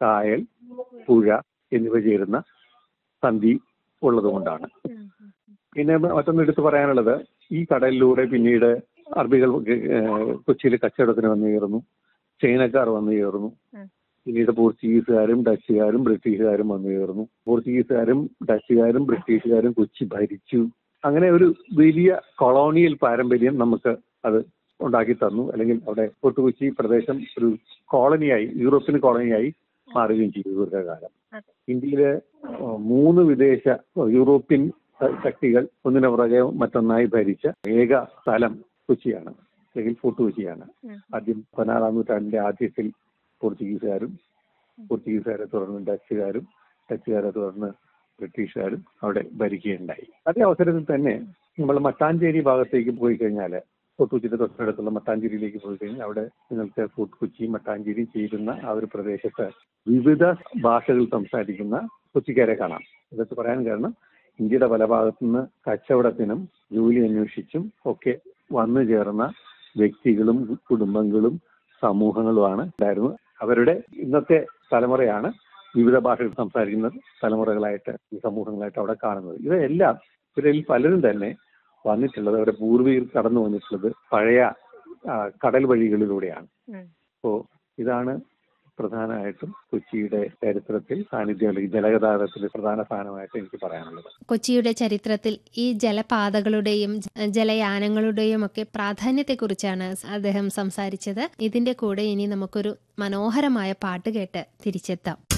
കായൽ പുഴ എന്നിവ ചേരുന്ന സന്ധി ഉള്ളതുകൊണ്ടാണ് പിന്നെ മറ്റൊന്ന് എടുത്തു പറയാനുള്ളത് ഈ കടലിലൂടെ പിന്നീട് അറബികൾ ഏഹ്, കൊച്ചിയിൽ കച്ചവടത്തിന് വന്നു കയറുന്നു ചൈനക്കാർ വന്നു കയറുന്നു ഉം. പിന്നീട് പോർച്ചുഗീസുകാരും ഡച്ചുകാരും ബ്രിട്ടീഷുകാരും വന്നു കയറുന്നു പോർച്ചുഗീസുകാരും ഡച്ചുകാരും ബ്രിട്ടീഷുകാരും കൊച്ചി ഭരിച്ചു അങ്ങനെ ഒരു വലിയ കൊളോണിയൽ പാരമ്പര്യം നമുക്ക് അത് ഉണ്ടാക്കി തന്നു അല്ലെങ്കിൽ അവിടെ ഫോർട്ട് കൊച്ചി പ്രദേശം ഒരു കോളനിയായി യൂറോപ്യൻ കോളനിയായി മാറുകയും ചെയ്തു ദീർഘകാലം അതെ. ഇന്ത്യയിലെ ഏഹ്, മൂന്ന് വിദേശ യൂറോപ്യൻ ശ- ശക്തികൾ ഒന്നിനു പുറകെ മറ്റൊന്നായി ഭരിച്ച ഏക സ്ഥലം കൊച്ചിയാണ് അല്ലെങ്കിൽ ഫോർട്ട് കൊച്ചിയാണ് ഉം. ആദ്യം പതിനാറാം നൂറ്റാണ്ടിന്റെ ആദ്യത്തിൽ പോർച്ചുഗീസുകാരും പോർച്ചുഗീസുകാരെ തുടർന്ന് ഡച്ചുകാരും ഡച്ചുകാരെ തുടർന്ന് ബ്രിട്ടീഷുകാരും അവിടെ ഭരിക്കുകയുണ്ടായി അതേ അവസരത്തിൽ തന്നെ നമ്മൾ മട്ടാഞ്ചേരി ഭാഗത്തേക്ക് പോയി കഴിഞ്ഞാൽ ഫോർട്ട് കൊച്ചിയുടെ തൊട്ടടുത്തുള്ള മട്ടാഞ്ചേരിയിലേക്ക് പോയി കഴിഞ്ഞാൽ അവിടെ നിങ്ങൾക്ക് ഫോർട്ട് കൊച്ചി മട്ടാഞ്ചേരി ചേരുന്ന ആ ഒരു പ്രദേശത്ത് വിവിധ ഭാഷകൾ സംസാരിക്കുന്ന കൊച്ചിക്കാരെ കാണാം ഇതൊക്കെ പറയാൻ കാരണം ഇന്ത്യയുടെ പല ഭാഗത്തുനിന്ന് കച്ചവടത്തിനും ജോലി അന്വേഷിച്ചും ഒക്കെ വന്നു ചേർന്ന വ്യക്തികളും കുടുംബങ്ങളും സമൂഹങ്ങളുമാണ് ഉണ്ടായിരുന്നത് അവരുടെ ഇന്നത്തെ തലമുറയാണ് വിവിധ ഭാഷകൾ സംസാരിക്കുന്ന തലമുറകളായിട്ട് ഈ സമൂഹങ്ങളായിട്ട് അവിടെ കാണുന്നത് ഇവയെല്ലാം ഇവരിൽ പലരും തന്നെ വന്നിട്ടുള്ളത് അവരുടെ പൂർവികർ കടന്നു വന്നിട്ടുള്ളത് പഴയ ആ, കടൽ വഴികളിലൂടെയാണ് ഉം. അപ്പോ ഇതാണ് പ്രധാനമായിട്ടും കൊച്ചിയുടെ ചരിത്രത്തിൽ സാന്നിധ്യം അല്ലെങ്കിൽ ജലഗതാഗതത്തിൽ പ്രധാന സ്ഥാനമായിട്ട് എനിക്ക് പറയാനുള്ളത് കൊച്ചിയുടെ ചരിത്രത്തിൽ ഈ ജലപാതകളുടെയും ജ- ജലയാനങ്ങളുടെയും ഒക്കെ പ്രാധാന്യത്തെക്കുറിച്ചാണ് അദ്ദേഹം സംസാരിച്ചത് ഇതിന്റെ കൂടെ ഇനി നമുക്കൊരു മനോഹരമായ പാട്ട് കേട്ട് തിരിച്ചെത്താം